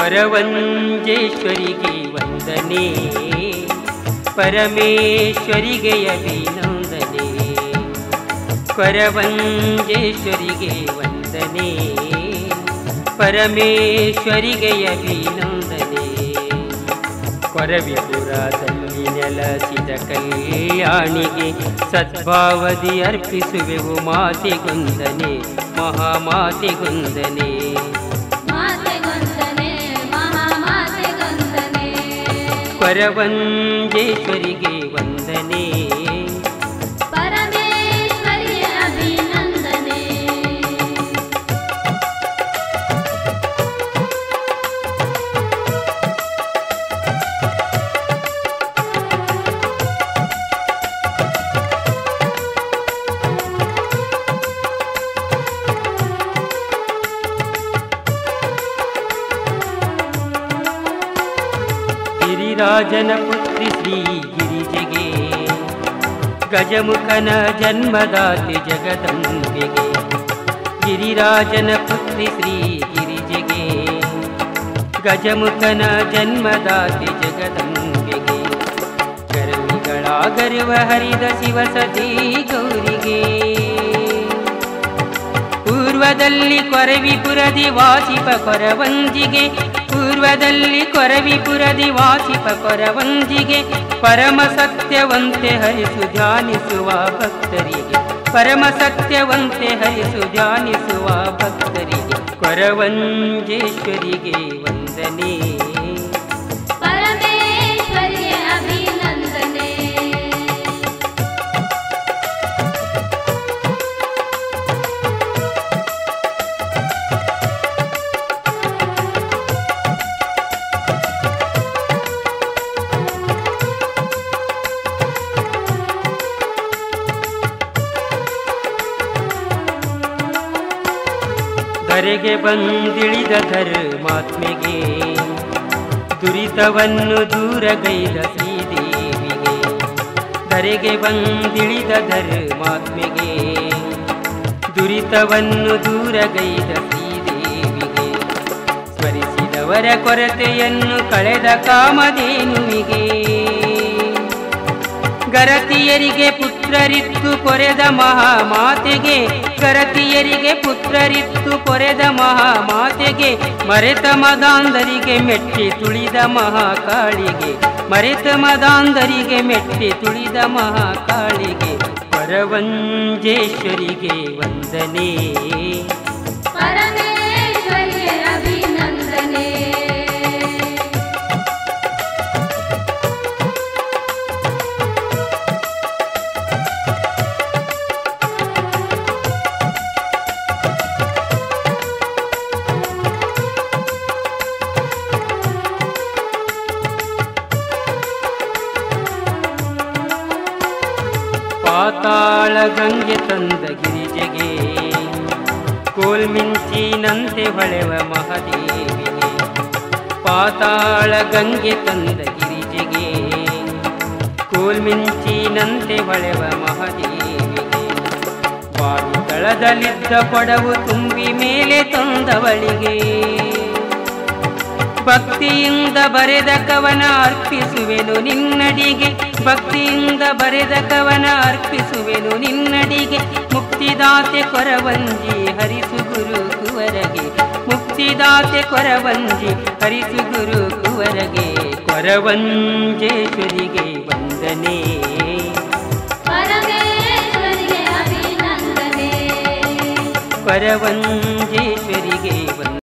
ಕೊರವಂಜೇಶ್ವರಿಗೆ ವಂದನೆ ಪರಮೇಶ್ವರಿಗೆ ಅಭಿನಂದನೆ ಕೊರವಂಜೇಶ್ವರಿಗೆ ವಂದನೆ ಪರಮೇಶ್ವರಿಗೆ ಅಭಿನಂದನೆ ಕೊರವಿಪುರದಲ್ಲಿ ನೆಲಸಿದ ಕಲ್ಯಾಣಿಗೆ ಸದ್ಭಾವದಿ ಅರ್ಪಿಸುವೆವು ಮಾತೆಗೊಂದನೆ ಮಹಾಮಾತೆಗೊಂದನೆ ಮಾತೆಗೊಂದನೆ ಮಹಾಮಾತೆಗೊಂದನೆ ಕೊರವಂಜೇಶ್ವರಿಗೆ ವಂದನೆ ಪರಮೇಶ್ವರಿಯ ಅಭಿನಂದನೆ ಗಿರಿರಾಜನ ಪುತ್ರಿ ಶ್ರೀ ಗಿರಿಜೆಗೆ ಗಜಮುಖನ ಜನ್ಮದಾತಿ ಜಗದಂಬೆಗೆ ಗಿರಿರಾಜನ ಪುತ್ರಿ ಶ್ರೀ ಗಿರಿಜೆಗೆ ಗಜಮುಖನ ಜನ್ಮದಾತಿ ಜಗದಂಬೆಗೆ ಗರ್ವಿಗಳ ಗರ್ವ ಹರಿದ ಶಿವಸತಿ ಗೌರಿಗೆ ಪೂರ್ವದಲ್ಲಿ ಕೊರವಿಪುರದಿ ವಾಸಿಪ ಕೊರವಂಜಿಗೆ ಪೂರ್ವದಲ್ಲಿ ಕೊರವಿಪುರದಿ ವಾಸಿಪ ಕೊರವಂಜಿಗೆ ಪರಮ ಸತ್ಯವಂತೆ ಹರಿಸು ಧ್ಯಾನಿಸುವ ಭಕ್ತರಿಗೆ ಪರಮ ಸತ್ಯವಂತೆ ಹರಿಸು ಧ್ಯಾನಿಸುವ ಭಕ್ತರಿಗೆ ಕೊರವಂಜೇಶ್ವರಿಗೆ ವಂದನೆ ಪರಮೇಶ್ವರಿಯ ಅಭಿನಂದನೆ ಧರೆಗೆ ಬಂದಿಳಿದ ಧರ್ಮಾತ್ಮೆಗೆ ದುರಿತವನ್ನು ದೂರಗೈದ ಶ್ರೀದೇವಿಗೆ ಧರೆಗೆ ಬಂದಿಳಿದ ಧರ್ಮಾತ್ಮೆಗೆ ದುರಿತವನ್ನು ದೂರಗೈದ ಶ್ರೀದೇವಿಗೆ ಸ್ಮರಿಸಿದವರ ಕೊರತೆಯನ್ನು ಕಳೆದ ಕಾಮಧೇನುವಿಗೆ ಗರತಿಯರಿಗೆ ಪುತ್ರರಿತ್ತು ಪೊರೆದ ಮಹಾಮಾತೆಗೆ ಗರತಿಯರಿಗೆ ಪುತ್ರರಿತ್ತು ಪೊರೆದ ಮಹಾಮಾತೆಗೆ ಮರೆತ ಮದಾಂಧರಿಗೆ ಮೆಟ್ಟಿ ತುಳಿದ ಮಹಾಕಾಳಿಗೆ ಮರೆತ ಮದಾಂಧರಿಗೆ ಮೆಟ್ಟಿ ತುಳಿದ ಮಹಾಕಾಳಿಗೆ ಪರವಂಜೇಶ್ವರಿಗೆ ವಂದನೆ ಪರಮೇಶ್ವರಿಯ ಅಭಿನಂದನೆ ಪಾತಾಳ ಗಂಗೆ ತಂದ ಗಿರಿಜೆಗೆ ಕೋಲ್ಮಿಂಚಿನಂತೆ ಹೊಳೆವ ಮಹಾದೇವಿಗೆ ಪಾತಾಳ ಗಂಗೆ ತಂದ ಗಿರಿಜೆಗೆ ಕೋಲ್ಮಿಂಚಿನಂತೆ ಹೊಳೆವ ಮಹಾದೇವಿಗೆ ಬಾವಿ ತಳದಲ್ಲಿದ್ದ ಕೊಡವು ತುಂಬಿ ಮೇಲೆ ತಂದವಳಿಗೆ ಭಕ್ತಿಯಿಂದ ಬರೆದ ಕವನ ಅರ್ಪಿಸುವೆನು ನಿನ್ನಡಿಗೆ ಭಕ್ತಿಯಿಂದ ಬರೆದ ಕವನ ಅರ್ಪಿಸುವೆನು ನಿನ್ನಡಿಗೆ ಮುಕ್ತಿದಾತೆ ಕೊರವಂಜಿ ಹರಿಸು ಗುರು ಕುವರಗೆ ಮುಕ್ತಿದಾತೆ ಕೊರವಂಜಿ ಹರಿಸು ಗುರು ಕುವರಗೆ ಕೊರವಂಜೇಶ್ವರಿಗೆ ವಂದನೆ ಪರಮೇಶ್ವರಿಯ ಅಭಿನಂದನೆ ಕೊರವಂಜೇಶ್ವರಿಗೆ ವಂದನೆ